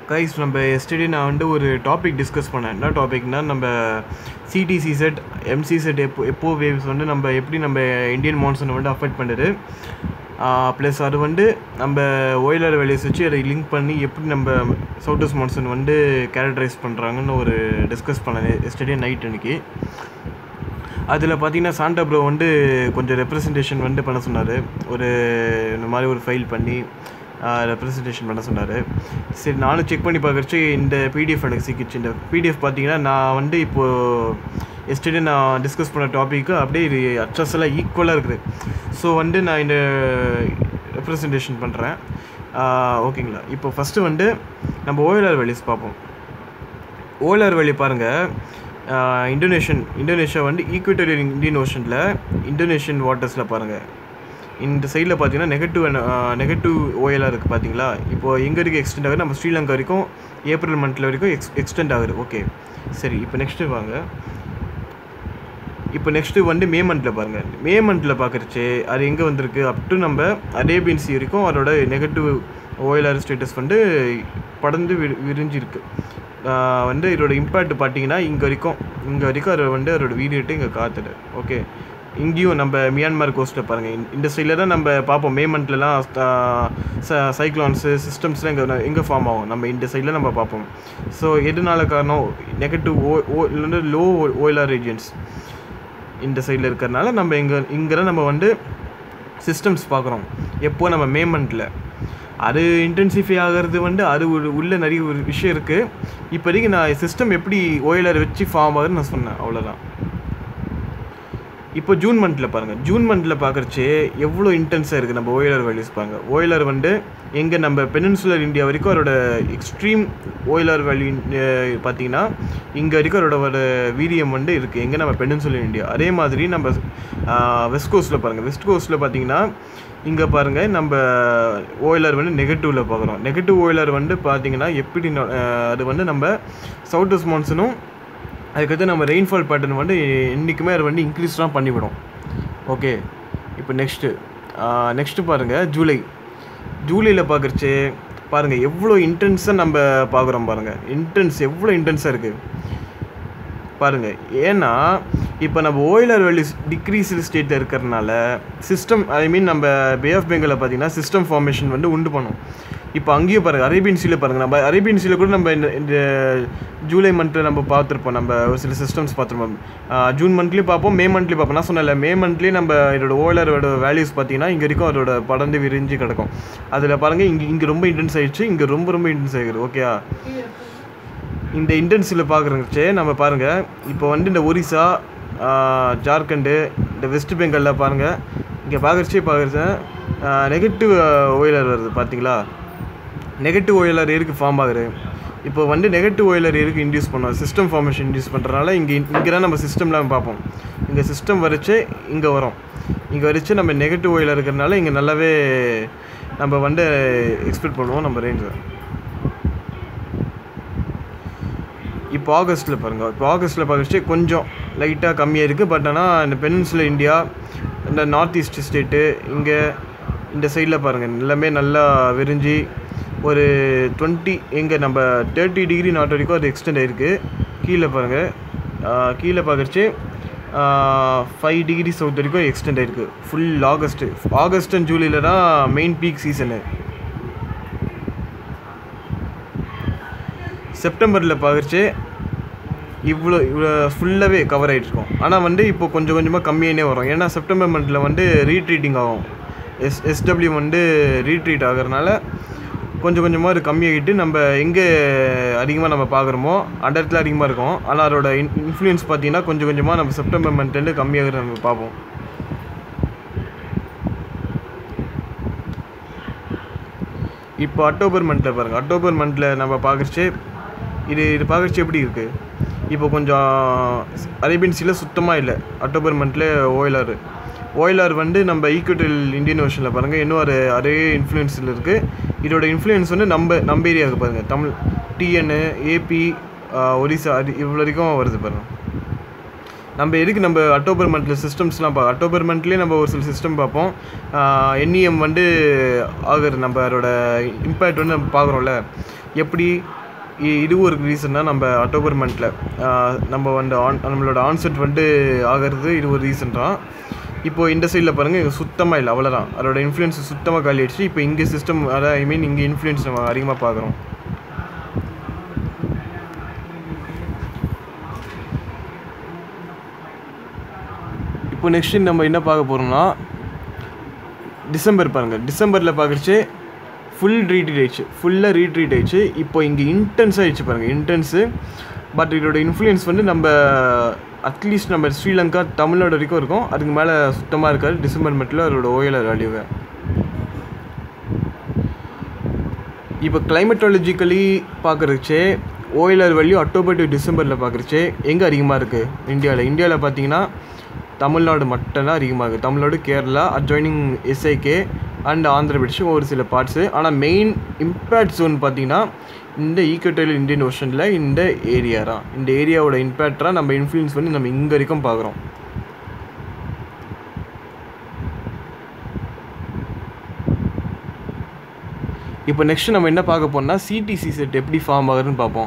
guys நம்ம yesterday நான் வந்து ஒரு டாபிக் டிஸ்கஸ் பண்ணேன் என்ன டாபிக்னா நம்ம சிடிசி செட் எம்சி செட் எப்போ எப்போ வேவ்ஸ் வந்து நம்ம எப்படி நம்ம இந்தியன் மான்சூனை வந்து அஃபெக்ட் பண்ணுது ப்ளஸ் அது வந்து நம்ம ஓயிலர் வேல்யூஸ் வச்சு அதை லிங்க் பண்ணி எப்படி நம்ம சவுட்டஸ் மான்சூன் வந்து கேரக்டரைஸ் பண்ணுறாங்கன்னு ஒரு டிஸ்கஸ் பண்ணேன் எஸ்டர்டே நைட் அன்னைக்கு அதில் பார்த்தீங்கன்னா சாண்டா ப்ரோ வந்து கொஞ்சம் ரெப்ரசன்டேஷன் வந்து பண்ண சொன்னார் ஒரு இந்த மாதிரி ஒரு ஃபைல் பண்ணி ரெப்ரசன்டேஷன் பண்ண சொன்னார் சரி நானும் செக் பண்ணி பார்க்குறச்சு இந்த பிடிஎஃப் எனக்கு சிக்கிச்சு இந்த பிடிஎஃப் பார்த்தீங்கன்னா நான் வந்து இப்போது எஸ்டர்டே நான் டிஸ்கஸ் பண்ண டாப்பிக்கு அப்படியே இது அட்ரஸ் எல்லாம் ஈக்குவலாக இருக்குது ஸோ வந்து நான் இந்த ரெப்ரசன்டேஷன் பண்ணுறேன் ஓகேங்களா இப்போ ஃபஸ்ட்டு வந்து நம்ம ஓஎல்ஆர் வேல்யூஸ் பார்ப்போம் ஓஎல்ஆர் வேல்யூ பாருங்கள் இந்தோனேஷியன் இந்தோனேஷியா வந்து ஈக்குவேட்டரியல் இந்தியன் ஓஷனில் இந்தோனேஷியன் வாட்டர்ஸில் பாருங்கள் இந்த சைடில் பார்த்தீங்கன்னா நெகட்டிவ் நெகட்டிவ் ஓஎலாக இருக்குது பார்த்தீங்களா இப்போது எங்கே வரைக்கும் எக்ஸ்டெண்ட் ஆகுது நம்ம ஸ்ரீலங்கா வரைக்கும் ஏப்ரல் மந்தில் வரைக்கும் எக்ஸ் எக்ஸ்டெண்ட் ஆகுது ஓகே சரி இப்போ நெக்ஸ்ட்டு வாங்க இப்போ நெக்ஸ்ட்டு வந்து மே மந்தில் பாருங்கள் மே மந்தில் பார்க்குறச்சு அது எங்கே வந்திருக்கு அப் டு நம்ம அரேபியன் சி வரைக்கும் அதோட நெகட்டிவ் ஓஎல்ஆர் ஸ்டேட்டஸ் வந்து படர்ந்து வி விரிஞ்சிருக்கு வந்து இதோட இம்பேக்ட் பார்த்தீங்கன்னா இங்கே வரைக்கும் இங்கே வரைக்கும் அது வந்து அதோட வீடியோட்டு இங்கே காத்துடு ஓகே இங்கேயும் நம்ம மியான்மர் கோஸ்ட்டில் பாருங்கள் இந்த சைடில் தான் நம்ம பார்ப்போம் மே மந்த்லலாம் சைக்ளான்ஸு சிஸ்டம்ஸ்லாம் இங்கே எங்கே ஃபார்ம் ஆகும் நம்ம இந்த சைடில் நம்ம பார்ப்போம் ஸோ எதனால காரணம் நெகட்டிவ் ஓ ஓ இல்லைன்னா லோ ஓயிலார் ரீஜியன்ஸ் இந்த சைடில் இருக்கிறனால நம்ம இங்கே இங்கே தான் நம்ம வந்து சிஸ்டம்ஸ் பார்க்குறோம் எப்போ நம்ம மே மந்தில் அது இன்டென்சிஃபை ஆகிறது வந்து அது ஒரு உள்ள நிறைய ஒரு விஷயம் இருக்குது இப்போதைக்கு நான் சிஸ்டம் எப்படி ஓயிலர் வச்சு ஃபார்ம் ஆகுதுன்னு நான் சொன்னேன் அவ்வளோதான் இப்போ ஜூன் மந்தில் பாருங்கள் ஜூன் மந்தில் பார்க்குறச்சு எவ்வளோ இன்டென்ஸாக இருக்குது நம்ம ஓயிலர் வேல்யூஸ் பாருங்கள் ஓயிலர் வந்து எங்கே நம்ம பெனின்சுலர் இந்தியா வரைக்கும் அதோட எக்ஸ்ட்ரீம் ஓயிலர் வேல்யூ பார்த்தீங்கன்னா இங்கே வரைக்கும் அதோட வீரியம் வந்து இருக்குது எங்கே நம்ம பெனின்சுலர் இந்தியா அதே மாதிரி நம்ம வெஸ்ட் கோஸ்ட்டில் பாருங்கள் வெஸ்ட் கோஸ்ட்டில் பார்த்தீங்கன்னா இங்கே பாருங்கள் நம்ம ஓயிலர் வந்து நெகட்டிவில் பார்க்குறோம் நெகட்டிவ் ஓயிலர் வந்து பார்த்தீங்கன்னா எப்படி அது வந்து நம்ம சவுத் வெஸ்ட் மான்சூனும் அதுக்கடுத்து நம்ம ரெயின்ஃபால் பேட்டர்ன் வந்து என்றைக்குமே அது வந்து இன்க்ரீஸ் தான் பண்ணிவிடும் ஓகே இப்போ நெக்ஸ்ட்டு நெக்ஸ்ட்டு பாருங்கள் ஜூலை ஜூலையில் பார்க்குறச்சு பாருங்கள் எவ்வளோ இன்டென்ஸாக நம்ம பார்க்குறோம் பாருங்கள் இன்டென்ஸ் எவ்வளோ இன்டென்ஸாக இருக்குது பாருங்கள் ஏன்னா இப்போ நம்ம ஓயிலர் வேல்யூஸ் டிக்ரீஸ் ஸ்டேட்டில் இருக்கிறதுனால சிஸ்டம் ஐ மீன் நம்ம பே ஆஃப் பெங்காலில் பார்த்தீங்கன்னா சிஸ்டம் ஃபார்மேஷன் வந்து உண்டு பண்ணும் இப்போ அங்கேயும் பாருங்கள் அரேபியன் சீல பாருங்கள் நம்ம அரேபியன் சீல கூட நம்ம இந்த இந்த ஜூலை மந்தில் நம்ம பார்த்துருப்போம் நம்ம ஒரு சில சிஸ்டம்ஸ் பார்த்துருப்போம் ஜூன் மந்த்லேயும் பார்ப்போம் மே மந்த்லேயும் பார்ப்போம் நான் சொன்னல மே மந்த்லேயே நம்ம இதோட ஓயிலரோட வேல்யூஸ் பார்த்தீங்கன்னா இங்கே வரைக்கும் அதோட படர்ந்து விரிஞ்சு கிடக்கும் அதில் பாருங்கள் இங்கே இங்கே ரொம்ப இன்டென்ஸ் ஆகிடுச்சு இங்கே ரொம்ப ரொம்ப இன்டென்ஸ் ஆகிடுது ஓகே இந்த இன்டென்ஸில் பார்க்குறச்சே நம்ம பாருங்கள் இப்போ வந்து இந்த ஒரிசா ஜார்க்கண்டு இந்த வெஸ்ட் பெங்காலில் பாருங்கள் இங்கே பார்க்குறச்சே பார்க்குறச்ச நெகட்டிவ் ஓயிலர் வருது பார்த்தீங்களா நெகட்டிவ் ஓயிலர் எதுக்கு ஃபார்ம் ஆகுது இப்போ வந்து நெகட்டிவ் ஓயிலர் எதுக்கு இன்டியூஸ் பண்ணோம் சிஸ்டம் ஃபார்மேஷன் இன்டியூஸ் பண்ணுறதுனால இங்கே இங்கே தான் நம்ம சிஸ்டம்லாம் பார்ப்போம் இங்கே சிஸ்டம் வரைச்சு இங்கே வரும் இங்கே வரைச்சு நம்ம நெகட்டிவ் ஓயிலர் இருக்கிறதுனால இங்கே நல்லாவே நம்ம வந்து எக்ஸ்பெக்ட் பண்ணுவோம் நம்ம ரேஞ்சை இப்போ ஆகஸ்ட்டில் பாருங்கள் இப்போ ஆகஸ்ட்டில் பார்க்குறச்சு கொஞ்சம் லைட்டாக கம்மியாக இருக்குது பட் ஆனால் இந்த பெனின்சுலர் இந்தியா இந்த நார்த் ஈஸ்ட் ஸ்டேட்டு இங்கே இந்த சைடில் பாருங்கள் எல்லாமே நல்லா விரிஞ்சு ஒரு டுவெண்ட்டி எங்கே நம்ம தேர்ட்டி டிகிரி நாட் வரைக்கும் அது எக்ஸ்டெண்ட் ஆகிருக்கு கீழே பாருங்கள் கீழே பார்க்குறச்சு ஃபைவ் டிகிரி சவுத் வரைக்கும் எக்ஸ்டெண்ட் ஆகிருக்கு ஃபுல் ஆகஸ்ட்டு ஆகஸ்ட் அண்ட் ஜூலையில் தான் மெயின் பீக் சீசனு செப்டம்பரில் பார்க்குறச்சு இவ்வளோ இவ்வளோ ஃபுல்லாகவே கவர் ஆகிட்ருக்கோம் ஆனால் வந்து இப்போ கொஞ்சம் கொஞ்சமாக கம்மியானே வரும் ஏன்னா செப்டம்பர் மந்தில் வந்து ரீட்ரீட்டிங் ஆகும் எஸ் எஸ்டபிள்யூ வந்து ரீட்ரீட் ஆகிறதுனால கொஞ்சம் கொஞ்சமாக அது கம்மியாகிட்டு நம்ம எங்கே அதிகமாக நம்ம பார்க்குறோமோ அந்த இடத்துல அதிகமாக இருக்கும் ஆனால் அதோட இன் இன்ஃப்ளூயன்ஸ் பார்த்தீங்கன்னா கொஞ்சம் கொஞ்சமாக நம்ம செப்டம்பர் மந்த்லேருந்து கம்மியாகிறது நம்ம பார்ப்போம் இப்போ அக்டோபர் மந்தில் பாருங்கள் அக்டோபர் மந்தில் நம்ம பார்க்குறச்சு இது இது பார்க்குறச்சு எப்படி இருக்குது இப்போ கொஞ்சம் அரேபியன் சீல சுத்தமாக இல்லை அக்டோபர் மந்தில் ஓயிலார் ஓயிலார் வந்து நம்ம ஈக்குவட்டல் இந்தியன் ஓஷனில் பாருங்கள் இன்னும் ஒரு அதே இன்ஃப்ளூயன்ஸில் இருக்குது இதோட இன்ஃப்ளூயன்ஸ் வந்து நம்ம நம்ம ஏரியாவுக்கு பாருங்கள் தமிழ் டிஎன்னு ஏபி ஒரிசா அது இவ்வளோ வரைக்கும் வருது பாருங்கள் நம்ம எதுக்கு நம்ம அக்டோபர் மந்தில் சிஸ்டம்ஸ்லாம் பா அக்டோபர் மந்த்லேயே நம்ம ஒரு சில சிஸ்டம் பார்ப்போம் என்இஎம் வந்து ஆகுது நம்ம அதோட இம்பேக்ட் வந்து நம்ம பார்க்குறோம்ல எப்படி இ- இது ஒரு ரீசன் தான் நம்ம அக்டோபர் மந்தில் நம்ம வந்து ஆன் நம்மளோட ஆன்செட் வந்து ஆகிறது இது ஒரு ரீசன் தான் இப்போ இந்த சைடில் பாருங்கள் இங்கே சுத்தமாக இல்லை அவ்வளோதான் அதோட இன்ஃப்ளூயன்ஸ் சுத்தமாக காலி ஆயிடுச்சு இப்போ இங்கே சிஸ்டம் அதான் ஐ மீன் இங்கே இன்ஃப்ளூயன்ஸ் நம்ம அதிகமாக பார்க்குறோம் இப்போ நெக்ஸ்ட் நம்ம என்ன பார்க்க போகிறோம்னா டிசம்பர் பாருங்கள் டிசம்பரில் பார்க்குறச்சு ஃபுல் ரீட்ரீட் ஆயிடுச்சு ஃபுல்லாக ரீட்ரீட் ஆயிடுச்சு இப்போ இங்கே இன்டென்ஸ் ஆயிடுச்சு பாருங்கள் இன்டென்ஸு பட் இதோட இன்ஃப்ளூயன்ஸ் வந்து நம்ம அட்லீஸ்ட் நம்ம ஸ்ரீலங்கா தமிழ்நாடு வரைக்கும் இருக்கும் அதுக்கு மேலே சுத்தமாக இருக்காது டிசம்பர் மட்டும் அதோட ஓஎல்ஆர் வேல்யூவை இப்போ கிளைமேட்டாலஜிக்கலி பார்க்குறச்சே ஓஎல்ஆர் வேல்யூ அக்டோபர் டு டிசம்பரில் பார்க்குறச்சே எங்கே அதிகமாக இருக்குது இந்தியாவில் இந்தியாவில் பார்த்தீங்கன்னா தமிழ்நாடு மட்டும்தான் அதிகமாக இருக்குது Tamil Nadu Kerala adjoining SIK and Andhra Pradesh ஒரு சில பார்ட்ஸு ஆனால் மெயின் இம்பேக்ட் ஜோன் பார்த்தீங்கன்னா இந்த ஈக்குவட்டரியல் இந்தியன் ஓஷனில் இந்த ஏரியா தான் இந்த ஏரியாவோட இம்பேக்டாக நம்ம இன்ஃப்ளூயன்ஸ் வந்து நம்ம இங்கே வரைக்கும் பார்க்குறோம் இப்போ நெக்ஸ்ட் நம்ம என்ன பார்க்க போறோம்னா சிடிசி செட் எப்படி ஃபார்ம் ஆகுதுன்னு பார்ப்போம்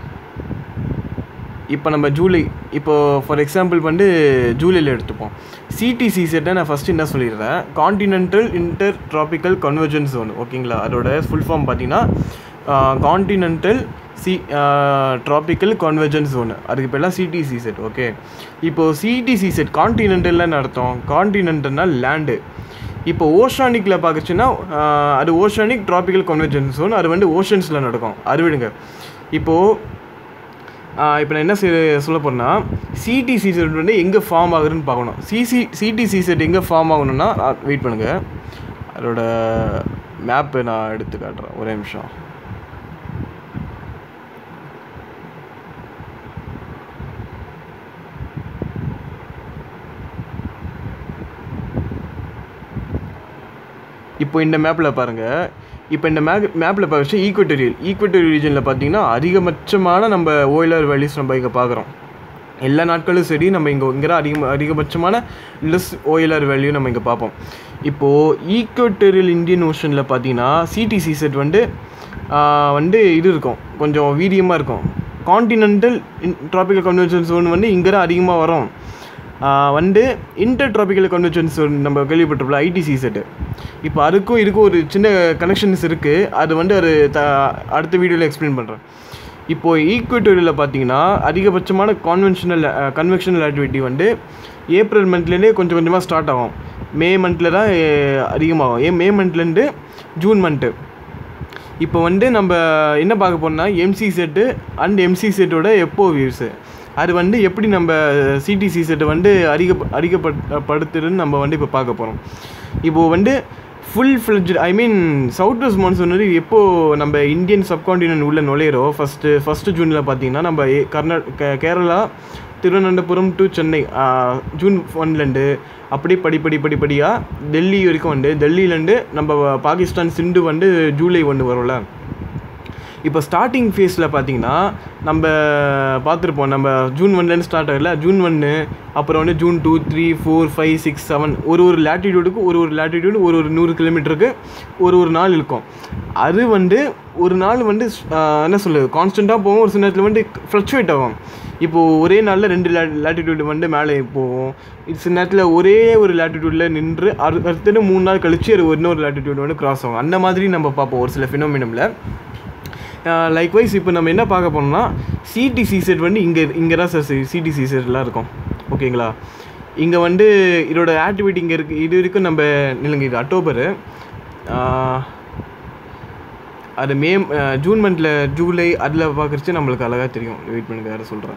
இப்போ நம்ம ஜூலை இப்போ ஃபார் எக்ஸாம்பிள் வந்து ஜூலையில் எடுத்துப்போம் சிடிசி செட்டை நான் ஃபஸ்ட்டு என்ன சொல்லிடுறேன் continental inter tropical convergence zone ஓகேங்களா அதோட ஃபுல் ஃபார்ம் பார்த்தீங்கன்னா continental C tropical convergence zone அதுக்கு பேர்லாம் சிடிசி செட் ஓகே இப்போது சிடிசி செட் காண்டினென்டல்னு அர்த்தம் காண்டினென்டல்னா லேண்டு இப்போ ஓஷானிக்கில் பார்க்குச்சுன்னா அது ஓஷானிக் ட்ராபிக்கல் கன்வர்ஜன்ஸ் ஜோன் அது வந்து ஓஷன்ஸில் நடக்கும் அது விடுங்க இப்போது இப்போ நான் என்ன செய்ய சொல்ல போகிறேன்னா சிடிசி செட் வந்து எங்கே ஃபார்ம் ஆகுதுன்னு பார்க்கணும் சிசி சிடிசி செட் எங்கே ஃபார்ம் ஆகணும்னா வெயிட் பண்ணுங்கள் அதோட மேப்பு நான் எடுத்து காட்டுறேன் ஒரே நிமிஷம் இப்போ இந்த மேப்பில் பாருங்கள் இப்போ இந்த மேப் மேப்பில் பார்த்து ஈக்குவட்டரியல் ஈக்குவட்டரியல் ரீஜனில் பார்த்தீங்கன்னா அதிகபட்சமான நம்ம ஓயிலர் வேல்யூஸ் நம்ம இங்கே பார்க்குறோம் எல்லா நாட்களும் சரி நம்ம இங்கே இங்கே அதிக அதிகபட்சமான லெஸ் ஓயிலர் வேல்யூ நம்ம இங்கே பார்ப்போம் இப்போது ஈக்குவட்டரியல் இந்தியன் ஓஷனில் பார்த்தீங்கன்னா சிடிசி செட் வந்து ஆஹ், வந்து இது இருக்கும் கொஞ்சம் வீரியமாக இருக்கும் காண்டினென்டல் ட்ராபிக்கல் கன்வென்ஷன் ஜோன் வந்து இங்கே தான் அதிகமாக வரும் ஆஹ் வந்து இன்டர் ட்ராபிக்கல் கன்வென்ஷன்ஸ் நம்ம கேள்விப்பட்டிருப்போம் ஐடிசி செட்டு இப்போ அதுக்கும் இதுக்கும் ஒரு சின்ன கனெக்ஷன்ஸ் இருக்குது அது வந்து அது த அடுத்த வீடியோவில் எக்ஸ்பிளைன் பண்ணுறேன் இப்போது ஈக்குவட்டோரியலில் பார்த்தீங்கன்னா அதிகபட்சமான கான்வென்ஷனல் கன்வென்ஷனல் ஆக்டிவிட்டி வந்து ஏப்ரல் மந்த்லேருந்தே கொஞ்சம் கொஞ்சமாக ஸ்டார்ட் ஆகும் மே மந்தில் தான் அஹ், அதிகமாகும் ஏன் மே மந்த்லேருந்து ஜூன் மந்த்து இப்போ வந்து நம்ம என்ன பார்க்க போறோம்னா எம்சி செட்டு அண்ட் எம்சி செட்டோட எப்போ வியூஸு அது வந்து எப்படி நம்ம சிடிசி செட்டை வந்து அதிக அதிகப்படுத்துறதுன்னு நம்ம வந்து இப்போ பார்க்க போகிறோம் இப்போது வந்து full fledge I mean south west monsoon வந்து எப்போ நம்ம இந்தியன் சப்கான்டினென்ட் உள்ள நுழையிறோம் ஃபஸ்ட்டு ஃபஸ்ட்டு ஜூனில் பார்த்தீங்கன்னா நம்ம ஏ- கர்நா கே- Kerala Thiruvananthapuram to Chennai ah, June ஒன்லேருந்து அப்படியே படி படி படி படியாக டெல்லி வரைக்கும் வந்து டெல்லியிலேருந்து நம்ம பாகிஸ்தான் சிந்து வந்து ஜூலை ஒன்று வரும்ல இப்போ ஸ்டார்டிங் ஃபேஸில் பார்த்தீங்கன்னா நம்ம பார்த்துருப்போம் நம்ம ஜூன் ஒன்லேருந்து ஸ்டார்ட் ஆகல ஜூன் ஒன்று அப்புறம் வந்து June two three four five six seven ஒரு ஒரு லேட்டிடியூடுக்கு ஒரு ஒரு லேட்டிடியூடு ஒரு ஒரு நூறு கிலோமீட்டருக்கு ஒரு ஒரு நாள் இருக்கும் அது வந்து ஒரு நாள் வந்து ஆஹ், என்ன சொல்லுது கான்ஸ்டண்ட்டாக போகும் ஒரு சில நேரத்தில் வந்து ஃப்ளக்சுவேட் ஆகும் இப்போது ஒரே நாளில் ரெண்டு லே லேட்டிடியூடு வந்து மேலே போகும் இது சில நேரத்தில் ஒரே ஒரு லேட்டிடியூடில் நின்று அது அடுத்தது மூணு நாள் கழிச்சு அது இன்னொரு லேட்டிடியூட் வந்து கிராஸ் ஆகும் அந்த மாதிரி நம்ம பார்ப்போம் ஒரு சில ஃபினோமினமில் லைக்வைஸ் இப்போ நம்ம என்ன பார்க்க போனோம்னா சிடிசி செட் வந்து இங்கே இங்கே தான் சார் சிடிசி செட்லாம் இருக்கும் ஓகேங்களா இங்கே வந்து இதோட ஆக்டிவிட்டி இங்கே இருக்குது இது வரைக்கும் நம்ம இல்லைங்க இது அக்டோபரு அது மே ஆஹ் ஜூன் மந்தில் ஜூலை அதில் பார்க்குறச்சு நம்மளுக்கு அழகாக தெரியும் வெயிட் பண்ணுங்க வேறு சொல்கிறேன்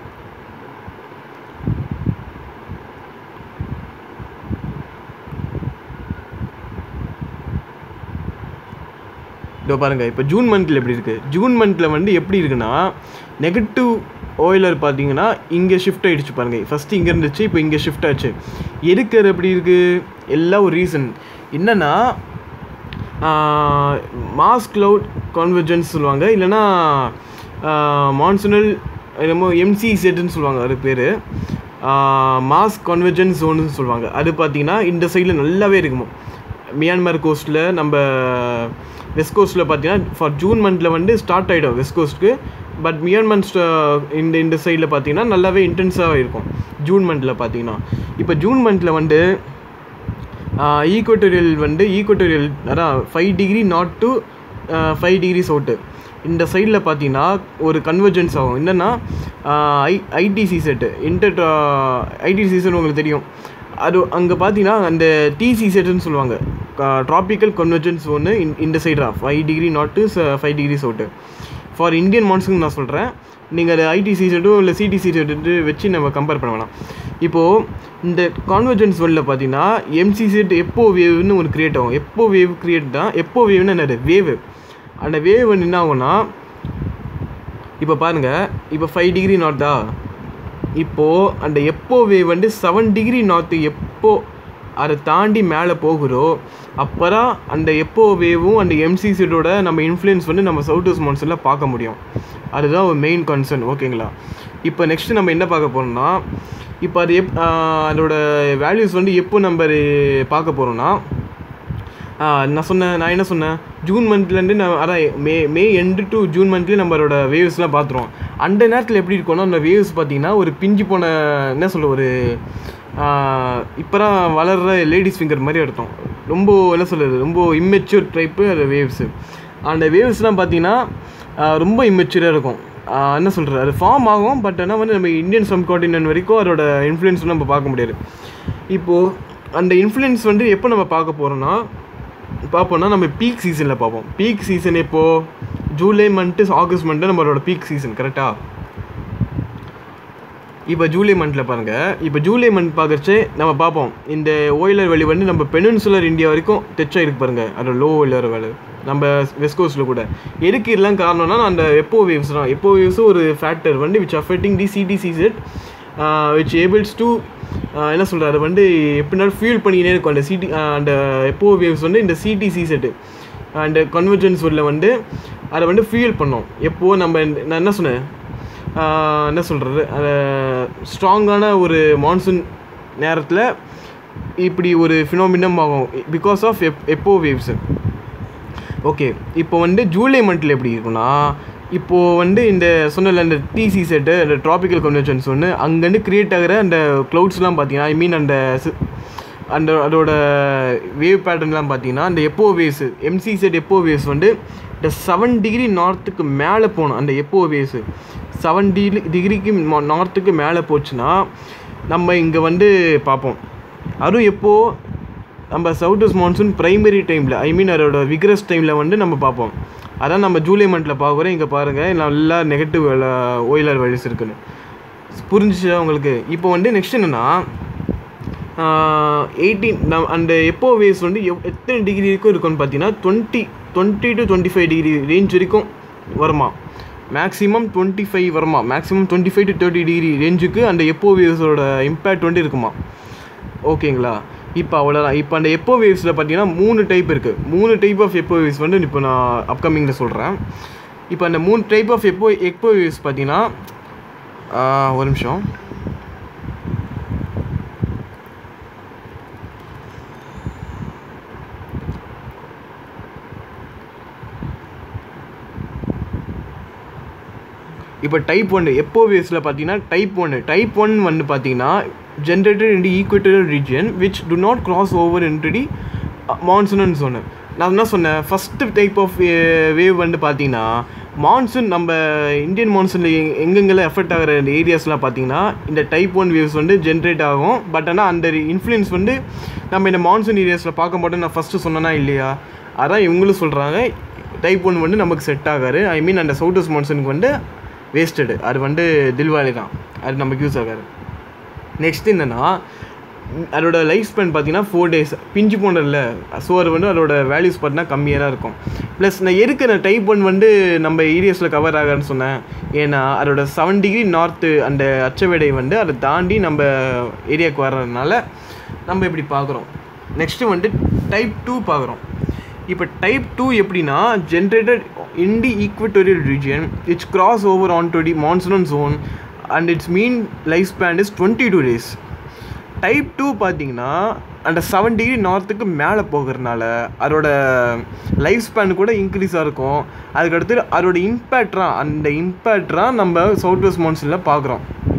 இதோ பாருங்கள் இப்போ ஜூன் மந்தில் எப்படி இருக்குது ஜூன் மந்தில் வந்து எப்படி இருக்குன்னா நெகட்டிவ் ஓயிலர் பார்த்தீங்கன்னா இங்கே ஷிஃப்ட் ஆகிடுச்சு பாருங்கள் ஃபஸ்ட்டு இங்கே இருந்துச்சு இப்போ இங்கே ஷிஃப்ட் ஆச்சு எதுக்கு அது எப்படி இருக்குது எல்லாம் ஒரு ரீசன் என்னென்னா மாஸ் க்ளவுட் கான்வர்ஜென்ஸ் சொல்லுவாங்க இல்லைன்னா மான்சூனல் என்னமோ எம்சி செட்டுன்னு சொல்லுவாங்க அது பேர் மாஸ் கான்வர்ஜென்ஸ் ஜோன்னு சொல்லுவாங்க அது பார்த்தீங்கன்னா இந்த சைடில் நல்லாவே இருக்குமோ மியான்மர் கோஸ்ட்டில் நம்ம வெஸ்ட் கோஸ்ட்டில் பார்த்தீங்கன்னா ஃபார் ஜூன் மந்தில் வந்து ஸ்டார்ட் ஆகிடும் வெஸ்ட் கோஸ்ட்டுக்கு பட் மியான்மர் இந்த இந்த சைடில் பார்த்தீங்கன்னா நல்லாவே இன்டென்ஸாக இருக்கும் ஜூன் மந்தில் பார்த்தீங்கன்னா இப்போ ஜூன் மந்தில் வந்து ஈக்குவட்டோரியல் வந்து ஈக்குவட்டோரியல் அதான் five degree north to five degree south இந்த சைடில் பார்த்தீங்கன்னா ஒரு கன்வர்ஜென்ஸ் ஆகும் என்னென்னா I ITC set inter ITC set உங்களுக்கு தெரியும் அது அங்கே பார்த்தீங்கன்னா அந்த டிசி செட்டுன்னு சொல்லுவாங்க ட்ராபிக்கல் கன்வர்ஜென்ஸ் ஒன்று இந்த சைடா five degree north to five degree south for Indian monsoon நான் சொல்கிறேன் நீங்கள் அது ஐடிசி செட்டும் இல்லை சிடிசி செட்டு வச்சு நம்ம கம்பேர் பண்ண வேணாம் இப்போது இந்த கான்வர்ஜென்ஸ் வேர்ல்டில் பார்த்தீங்கன்னா எம்சி செட் எப்போ வேவ்னு ஒன்று க்ரியேட் ஆகும் எப்போ வேவ் க்ரியேட் தான் எப்போ வேவ்னு என்னது வேவ் அந்த வேவ் வந்து என்ன ஆகும்னா இப்போ பாருங்கள் இப்போ ஃபைவ் டிகிரி நார்த்தா இப்போது அந்த எப்போ வேவ் வந்து செவன் டிகிரி நார்த்து எப்போ அதை தாண்டி மேலே போகிறோ அப்போ தான் அந்த எப்போ வேவும் அந்த எம்சி செட்டோட நம்ம இன்ஃப்ளூயன்ஸ் வந்து நம்ம சவுத் வெஸ்ட் மான்சூனில் பார்க்க முடியும் அதுதான் ஒரு மெயின் கன்சர்ன் ஓகேங்களா இப்போ நெக்ஸ்ட்டு நம்ம என்ன பார்க்க போகிறோம்னா இப்போ அது எப் அதோட வேல்யூஸ் வந்து எப்போ நம்ம பார்க்க போகிறோம்னா நான் சொன்னேன் நான் என்ன சொன்னேன் ஜூன் மந்த்லேருந்து நான் அதான் May May end to June மந்த்லேயே நம்மளோட வேவ்ஸ்லாம் பார்த்துருவோம் அந்த நேரத்தில் எப்படி இருக்கும்னா அந்த வேவ்ஸ் பார்த்தீங்கன்னா ஒரு பிஞ்சு போன என்ன சொல்ல ஒரு இப்போ தான் வளர்கிற லேடிஸ் ஃபிங்கர் மாதிரி அர்த்தம் ரொம்ப என்ன சொல்கிறது ரொம்ப இம்மெச்சூர் டைப்பு அந்த வேவ்ஸு அந்த வேவ்ஸ்லாம் பார்த்தீங்கன்னா ரொம்ப இம்மெச்சூராக இருக்கும் என்ன சொல்கிறது அது ஃபார்ம் ஆகும் பட் ஆனால் வந்து நம்ம இந்தியன் சம் காண்டினென்ட் வரைக்கும் அதோட இன்ஃப்ளூயன்ஸ் நம்ம பார்க்க முடியாது இப்போது அந்த இன்ஃப்ளூயன்ஸ் வந்து எப்போ நம்ம பார்க்க போகிறோன்னா பார்ப்போம்னா நம்ம பீக் சீசனில் பார்ப்போம் பீக் சீசன் எப்போது ஜூலை மந்த்து ஆகஸ்ட் மந்த்து நம்மளோட பீக் சீசன் கரெக்டாக இப்போ ஜூலை மந்தில் பாருங்கள் இப்போ ஜூலை மந்த் பார்க்கறச்சே நம்ம பார்ப்போம் இந்த ஓயிலர் வேலி வந்து நம்ம பெனின்சுலர் இந்தியா வரைக்கும் டச் ஆகிருக்கு பாருங்கள் அதோட லோ ஓயிலர் வேலை நம்ம வெஸ்ட் கோஸ்ட்டில் கூட எதுக்கு இதெல்லாம் காரணம்னா அந்த எப்போ வேவ்ஸ் தான் எப்போ வேவ்ஸும் ஒரு ஃபேக்டர் வந்து which affecting the CDC set which ables to என்ன சொல்கிறது அதை வந்து எப்படினாலும் ஃபீல் பண்ணிக்கினே இருக்கும் அந்த சிடி அந்த எப்போ வேவ்ஸ் வந்து இந்த சிடிசி செட்டு அந்த கன்வர்ஜென்ஸ் உள்ள வந்து அதை வந்து ஃபீல் பண்ணோம் எப்போது நம்ம நான் என்ன சொன்னேன் என்ன சொல்கிறது ஸ்ட்ராங்கான ஒரு மான்சூன் நேரத்தில் இப்படி ஒரு ஃபினோமினம் ஆகும் பிகாஸ் ஆஃப் எப் எப்போ வேவ்ஸு ஓகே இப்போ வந்து ஜூலை மந்தில் எப்படி இருக்குன்னா இப்போது வந்து இந்த சொன்னல அந்த டிசி செட்டு அந்த ட்ராபிக்கல் கன்வென்ஷன்ஸ் ஒன்று அங்கேருந்து க்ரியேட் ஆகிற அந்த க்ளவுட்ஸ்லாம் பார்த்தீங்கன்னா ஐ மீன் அந்த அந்த அதோட வேவ் பேட்டர்ன்லாம் பார்த்தீங்கன்னா அந்த எப்போ வேவ்ஸு எம்சி செட் எப்போ வேவ்ஸ் வந்து இந்த செவன் டிகிரி நார்த்துக்கு மேலே போகணும் அந்த எப்போ வேவ்ஸு செவன் டிகிரி டிகிரிக்கு நார்த்துக்கு மேலே போச்சுன்னா நம்ம இங்கே வந்து பார்ப்போம் அதுவும் எப்போது நம்ம சவுத் வெஸ்ட் மான்சூன் ப்ரைமரி டைமில் ஐ மீன் அதோட விக்ரஸ் டைமில் வந்து நம்ம பார்ப்போம் அதான் நம்ம ஜூலை மந்தில் பார்க்குறோம் இங்கே பாருங்கள் நல்லா நெகட்டிவ் ஓயிலர் வேல்யூஸ் இருக்குன்னு புரிஞ்சிச்சா உங்களுக்கு இப்போ வந்து நெக்ஸ்ட் என்னென்னா எயிட்டீன் நம் அந்த எப்போ வேஸ் வந்து எவ் எத்தனை டிகிரி வரைக்கும் இருக்கும்னு பார்த்தீங்கன்னா twenty twenty to twenty five degree range வரைக்கும் வருமா மேக்ஸிமம் டுவெண்ட்டி ஃபைவ் வருமா maximum twenty five to thirty degree ரேஞ்சுக்கு அந்த எப்போ வேவ்ஸோட இம்பேக்ட் வந்து இருக்குமா ஓகேங்களா இப்போ அவ்வளோதான் இப்போ அந்த எப்போ வேவ்ஸில் பார்த்தீங்கன்னா மூணு டைப் இருக்குது மூணு டைப் ஆஃப் எப்போ வேவ்ஸ் வந்து இப்போ நான் அப்கமிங்கில் சொல்கிறேன் இப்போ அந்த மூணு டைப் ஆஃப் எப்போ எப்போ வேவ்ஸ் பார்த்தீங்கன்னா ஒரு நிமிஷம் இப்போ டைப் ஒன்று எப்போ வேவ்ஸில் பார்த்தீங்கன்னா டைப் ஒன்று டைப் ஒன் வந்து பார்த்தீங்கன்னா generated in the equatorial region which to not cross over into the monsoon சொன்னேன் நான் என்ன சொன்னேன் ஃபஸ்ட்டு டைப் ஆஃப் வேவ் வந்து பார்த்தீங்கன்னா மான்சூன் நம்ம இந்தியன் மான்சூனில் எங்கெங்கெல்லாம் எஃபெக்ட் ஆகிற இந்த ஏரியாஸ்லாம் பார்த்தீங்கன்னா இந்த டைப் ஒன் வேவ்ஸ் வந்து ஜென்ரேட் ஆகும் பட் ஆனால் அந்த இன்ஃப்ளூயன்ஸ் வந்து நம்ம இந்த மான்சூன் ஏரியாஸில் பார்க்க மாட்டோம் நான் ஃபஸ்ட்டு சொன்னேன்னா இல்லையா அதான் இவங்களும் சொல்கிறாங்க டைப் ஒன் வந்து நமக்கு செட் ஆகாது ஐ மீன் அந்த சவுத் வெஸ்ட் மான்சூனுக்கு வந்து வேஸ்டடு அது வந்து தில்வாலி தான் அது நமக்கு யூஸ் ஆகாது நெக்ஸ்ட் என்னென்னா அதோட லைஃப் ஸ்பென் பார்த்தீங்கன்னா ஃபோர் டேஸ் பிஞ்சு போனதில்ல ஸோ அது வந்து அதோட வேல்யூஸ் பார்த்தீங்கன்னா கம்மியாக தான் இருக்கும் ப்ளஸ் நான் எதுக்கு நான் டைப் ஒன் வந்து நம்ம ஏரியாஸில் கவர் ஆகான்னு சொன்னேன் ஏன்னா அதோட செவன் டிகிரி நார்த்து அந்த அச்சவேடை வந்து அதை தாண்டி நம்ம ஏரியாவுக்கு வர்றதுனால நம்ம இப்படி பார்க்குறோம் நெக்ஸ்ட்டு வந்து டைப் டூ பார்க்குறோம் இப்போ டைப் டூ எப்படின்னா generated in the equatorial region it's cross over on to the monsoon zone and it's mean life span is twenty two days type two பார்த்தீங்கன்னா அந்த செவன் டிகிரி நார்த்துக்கு மேலே போகிறதுனால அதோட life span கூட இன்க்ரீஸாக இருக்கும் அதுக்கடுத்து அதோட இம்பேக்ட்ராக அந்த இம்பேக்ட்ராக நம்ம சவுத் வெஸ்ட் மான்சூனில் பார்க்குறோம்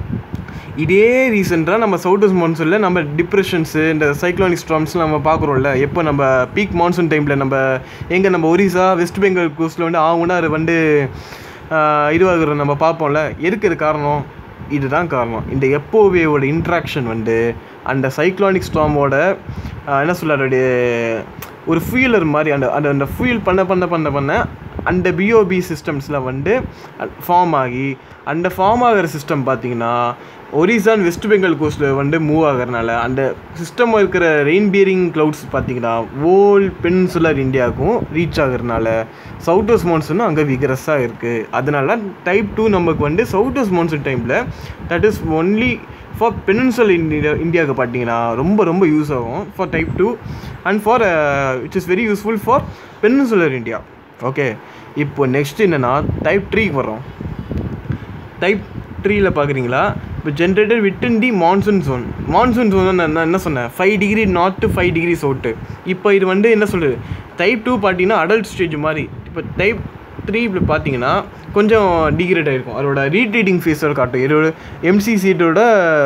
இதே ரீசெண்டாக நம்ம சவுத் வெஸ்ட் மான்சூனில் நம்ம டிப்ரெஷன்ஸு இந்த சைக்ளானிக் ஸ்ட்ராம்ஸ்லாம் நம்ம பார்க்குறோம்ல எப்போ நம்ம பீக் மான்சூன் டைமில் நம்ம எங்கே நம்ம ஒரிசா வெஸ்ட் பெங்கால் கோஸ்ட்டில் வந்து ஆகும்னா அது வந்து ஆஹ், இதுவாகிறது நம்ம பார்ப்போம்ல எதுக்கு இது காரணம் இதுதான் காரணம் இந்த எப்போவேவோட இன்ட்ராக்ஷன் வந்து அந்த சைக்ளானிக் ஸ்டாமோட என்ன சொல்ல அதோடைய ஒரு ஃபியூலர் மாதிரி அந்த அந்த அந்த ஃபியூல் பண்ண பண்ண பண்ண பண்ண அந்த பிஓபி சிஸ்டம்ஸில் வந்து ஃபார்ம் ஆகி அந்த ஃபார்ம் ஆகிற சிஸ்டம் பார்த்தீங்கன்னா ஒரிசா அண்ட் வெஸ்ட் பெங்கால் கோஸ்ட்டில் வந்து மூவ் ஆகிறனால அந்த சிஸ்டம் இருக்கிற ரெயின் பியரிங் க்ளவுட்ஸ் பார்த்தீங்கன்னா ஓல் பென்சுலர் இந்தியாவுக்கும் ரீச் ஆகுறதுனால சவுத் வெஸ்ட் மான்சூனும் அங்கே விகரஸாக இருக்குது அதனால டைப் டூ நமக்கு வந்து சவுத் வெஸ்ட் மான்சூன் டைமில் that is only for peninsular India இந்தியாவுக்கு பார்த்தீங்கன்னா ரொம்ப ரொம்ப யூஸ் ஆகும் for type two and for it's is very useful for peninsular India okay இப்போ நெக்ஸ்ட் என்னென்னா டைப் த்ரீக்கு வரோம் டைப் த்ரீயில் பார்க்குறீங்களா இப்போ generator within the monsoon zone monsoon zone நான் என்ன சொன்னேன் five degree north to five degree south இப்போ இது வந்து என்ன சொல்கிறது டைப் டூ பார்த்தீங்கன்னா அடல்ட் ஸ்டேஜ் மாதிரி இப்போ டைப் த்ரீ இப்படி பார்த்தீங்கன்னா கொஞ்சம் டிகிரேட் ஆகிருக்கும் அதோட ரீட்ரீடிங் ஃபேஸோட காட்டும் இதோட எம்சி சீட்டோட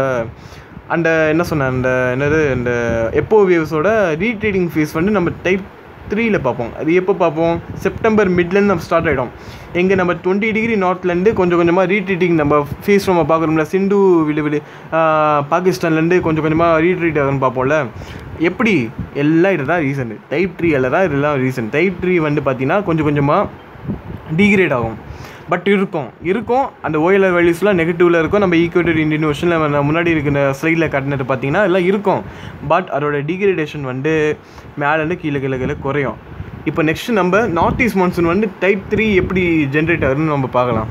அந்த என்ன சொன்னேன் அந்த என்னது அந்த எப்போ வேவ்ஸோட ரீட்ரீடிங் ஃபேஸ் வந்து நம்ம டைப் த்ரீயில் பார்ப்போம் அது எப்போ பார்ப்போம் செப்டம்பர் மிட்லேருந்து நம்ம ஸ்டார்ட் ஆகிடும் எங்கே நம்ம டுவெண்ட்டி டிகிரி நார்த்லேருந்து கொஞ்சம் கொஞ்சமாக ரீட்ரீட்டிங் நம்ம ஃபேஸ் நம்ம பார்க்குறோம்ல சிந்து விழு விழு பாகிஸ்தான்லேருந்து கொஞ்சம் கொஞ்சமாக ரீட்ரீட் ஆகுன்னு பார்ப்போம்ல எப்படி எல்லாம் இதுதான் ரீசன் டைப் த்ரீ எல்லாம் தான் இதெல்லாம் ரீசன் டைப் த்ரீ வந்து பார்த்தீங்கன்னா கொஞ்சம் கொஞ்சமாக டிகிரேட் ஆகும் பட் இருக்கும் இருக்கும் அந்த ஓஎல்ஆர் வேல்யூஸ்லாம் நெகட்டிவில் இருக்கும் நம்ம ஈக்குவேட்டர் இந்தியன் ஓஷனில் முன்னாடி இருக்கிற ஸ்லைடில் காட்டினது பார்த்தீங்கன்னா எல்லாம் இருக்கும் பட் அதோட டிகிரேடேஷன் வந்து மேலேருந்து கீழே கீழே கீழே குறையும் இப்போ நெக்ஸ்ட் நம்ம நார்த் ஈஸ்ட் மான்சூன் வந்து டைப் த்ரீ எப்படி ஜென்ரேட் ஆகுதுன்னு நம்ம பார்க்கலாம்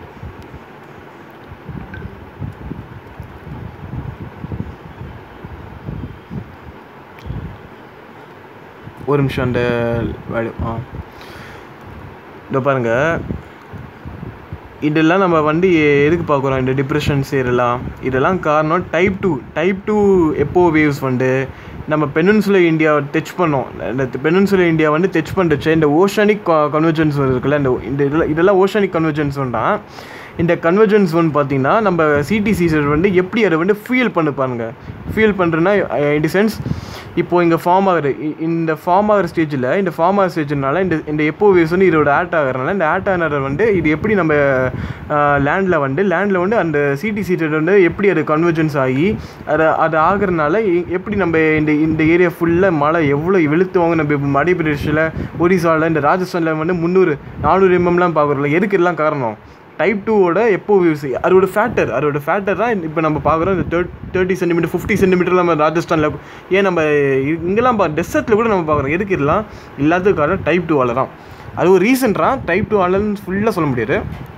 ஒரு நிமிஷம் அந்த வேல்யூ ஆ இதோ பாருங்க இதெல்லாம் நம்ம வந்து எ- எதுக்கு பார்க்குறோம் இந்த டிப்ரெஷன்ஸ் இதெல்லாம் இதெல்லாம் காரணம் டைப் டூ டைப் டூ எப்போ வேவ்ஸ் வந்து நம்ம பெனின்சுலர் இந்தியா டச் பண்ணோம் இந்த பெனின்சுலர் இந்தியா வந்து டச் பண்ணுறச்சு இந்த ஓஷானிக் கன்வர்ஜன்ஸ் இருக்குல்ல இந்த இந்த இதெல்லாம் இதெல்லாம் ஓஷானிக் கன்வர்ஜன்ஸ் தான் இந்த கன்வர்ஜன்ஸ் ஒன் பார்த்தீங்கன்னா நம்ம சிடிசி வந்து எப்படி அதை வந்து ஃபியூல் பண்ணு பாருங்க ஃபியூல் பண்ணுறதுனா இன் சென்ஸ் இப்போ இங்கே ஃபார்ம் ஆகிற இ- இந்த ஃபார்ம் ஆகிற ஸ்டேஜில் இந்த ஃபார்ம் ஆகிற ஸ்டேஜ்னால இந்த இந்த எப்போ வேவ்ஸ் வந்து இதோட ஆட் ஆகிறனால இந்த ஆட் ஆனதை வந்து இது எப்படி நம்ம லேண்டில் வந்து லேண்டில் வந்து அந்த சிடி சீட்டட் வந்து எப்படி அது கன்வர்ஜன்ஸ் ஆகி அதை அது ஆகுறதுனால எ- எப்படி நம்ம இந்த இந்த ஏரியா ஃபுல்லாக மழை எவ்வளோ வெளுத்துவாங்க நம்ம இப்போ மத்திய பிரதேஷில் ஒரிசாவில் இந்த ராஜஸ்தானில் வந்து முந்நூறு நானூறு எம்எம்லாம் பார்க்குறோம்ல எதுக்கு எல்லாம் காரணம் டைப் டூவோட எப்போ வியூஸ் அதோட ஃபேக்டர் அதோட ஃபேக்டர் தான் இப்போ நம்ம பார்க்குறோம் இந்த third thirty centimetre fifty centimetre நம்ம ராஜஸ்தானில் ஏன் நம்ம இ- இங்கெல்லாம் பா டெசர்ட்டில் கூட நம்ம பார்க்குறோம் எதுக்கு இதெல்லாம் எல்லாத்துக்கும் காரணம் டைப் டூவால் தான் அது ஒரு ரீசன்ட்ரா டைப் டூ ஆலன்னு ஃபுல்லாக சொல்ல முடியாது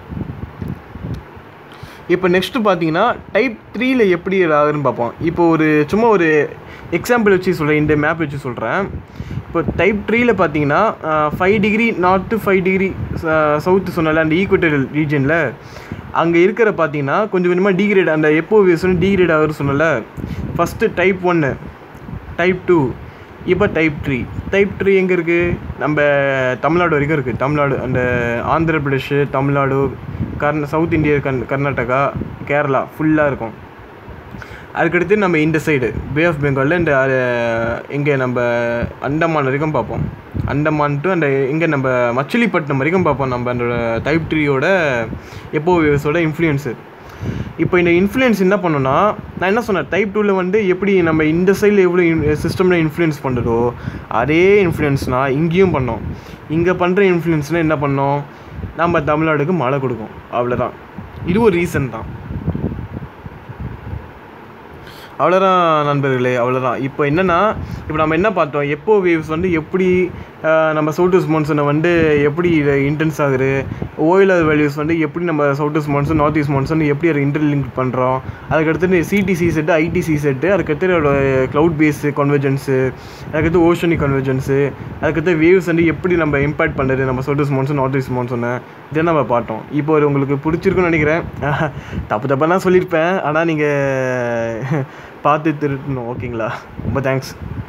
இப்போ நெக்ஸ்ட்டு பார்த்தீங்கன்னா டைப் த்ரீல எப்படி ஆகுதுன்னு பார்ப்போம் இப்போ ஒரு சும்மா ஒரு எக்ஸாம்பிள் வச்சு சொல்கிறேன் இந்த மேப் வச்சு சொல்கிறேன் இப்போ டைப் த்ரீல பார்த்தீங்கன்னா five degree north five degree south சொன்னால அந்த ஈக்குவட்டல் ரீஜனில் அங்கே இருக்கிற பார்த்தீங்கன்னா கொஞ்சம் கொஞ்சமாக டிகிரேட் அந்த எப்போ சொன்ன டிகிரேட் ஆகுது சொன்னல ஃபஸ்ட்டு டைப் ஒன்று டைப் டூ இப்போ டைப் த்ரீ டைப் த்ரீ எங்கே இருக்குது நம்ம தமிழ்நாடு வரைக்கும் இருக்குது தமிழ்நாடு அந்த ஆந்திர பிரதேஷ் தமிழ்நாடு கர்ந சவுத் இந்தியா கர்ந் கர்நாடகா கேரளா ஃபுல்லாக இருக்கும் அதுக்கடுத்து நம்ம இந்த சைடு பே ஆஃப் பெங்காலில் இந்த எங்கே நம்ம அண்டமான் வரைக்கும் பார்ப்போம் அண்டமான் டு அந்த எங்கே நம்ம மச்சிலிப்பட்டினம் வரைக்கும் பார்ப்போம் நம்ம அந்த டைப் த்ரீயோட எப்போ வேவ்ஸோட இன்ஃப்ளூயன்ஸு இப்போ இந்த இன்ஃப்ளூயன்ஸ் என்ன பண்ணுன்னா நான் என்ன சொன்னேன் டைப் டூவில் வந்து எப்படி நம்ம இந்த சைடில் எவ்வளோ சிஸ்டமில் இன்ஃப்ளூயன்ஸ் பண்ணுறதோ அதே இன்ஃப்ளூயன்ஸ்னால் இங்கேயும் பண்ணோம் இங்கே பண்ணுற இன்ஃப்ளூயன்ஸ்னால் என்ன பண்ணோம் நம்ம தமிழ்நாடுக்கு மழை கொடுக்கும் அவ்வளோதான் இது ஒரு ரீசன் தான் அவ்வளோதான் நண்பர்களே அவ்வளோதான் இப்போ என்னென்னா இப்போ நம்ம என்ன பார்த்தோம் எப்போ வேவ்ஸ் வந்து எப்படி நம்ம சவுட்டூஸ் மான்சூனை வந்து எப்படி இன்டென்ஸ் ஆகுது ஓயிலர் வேல்யூஸ் வந்து எப்படி நம்ம south west monsoon north east monsoon எப்படி அதை இன்டர்லிங்க் பண்ணுறோம் அதுக்கடுத்து சிடிசி செட்டு ஐடிசி செட்டு அதுக்கடுத்து அதோட க்ளவுட் பேஸ் கன்வர்ஜென்ஸு அதுக்கடுத்து ஓஷனிக் கன்வர்ஜென்ஸு அதுக்கடுத்து வேவ்ஸ் வந்து எப்படி நம்ம இம்பாக்ட் பண்ணுறது நம்ம சவுட்டூஸ் மான்சூன் நார்த் ஈஸ்ட் மான்சூனை இதை நம்ம பார்த்தோம் இப்போ இது உங்களுக்கு பிடிச்சிருக்குன்னு நினைக்கிறேன் தப்பு தப்பாக தான் சொல்லியிருப்பேன் ஆனால் நீங்கள் பார்த்து திருட்டணும் ஓகேங்களா ரொம்ப தேங்க்ஸ்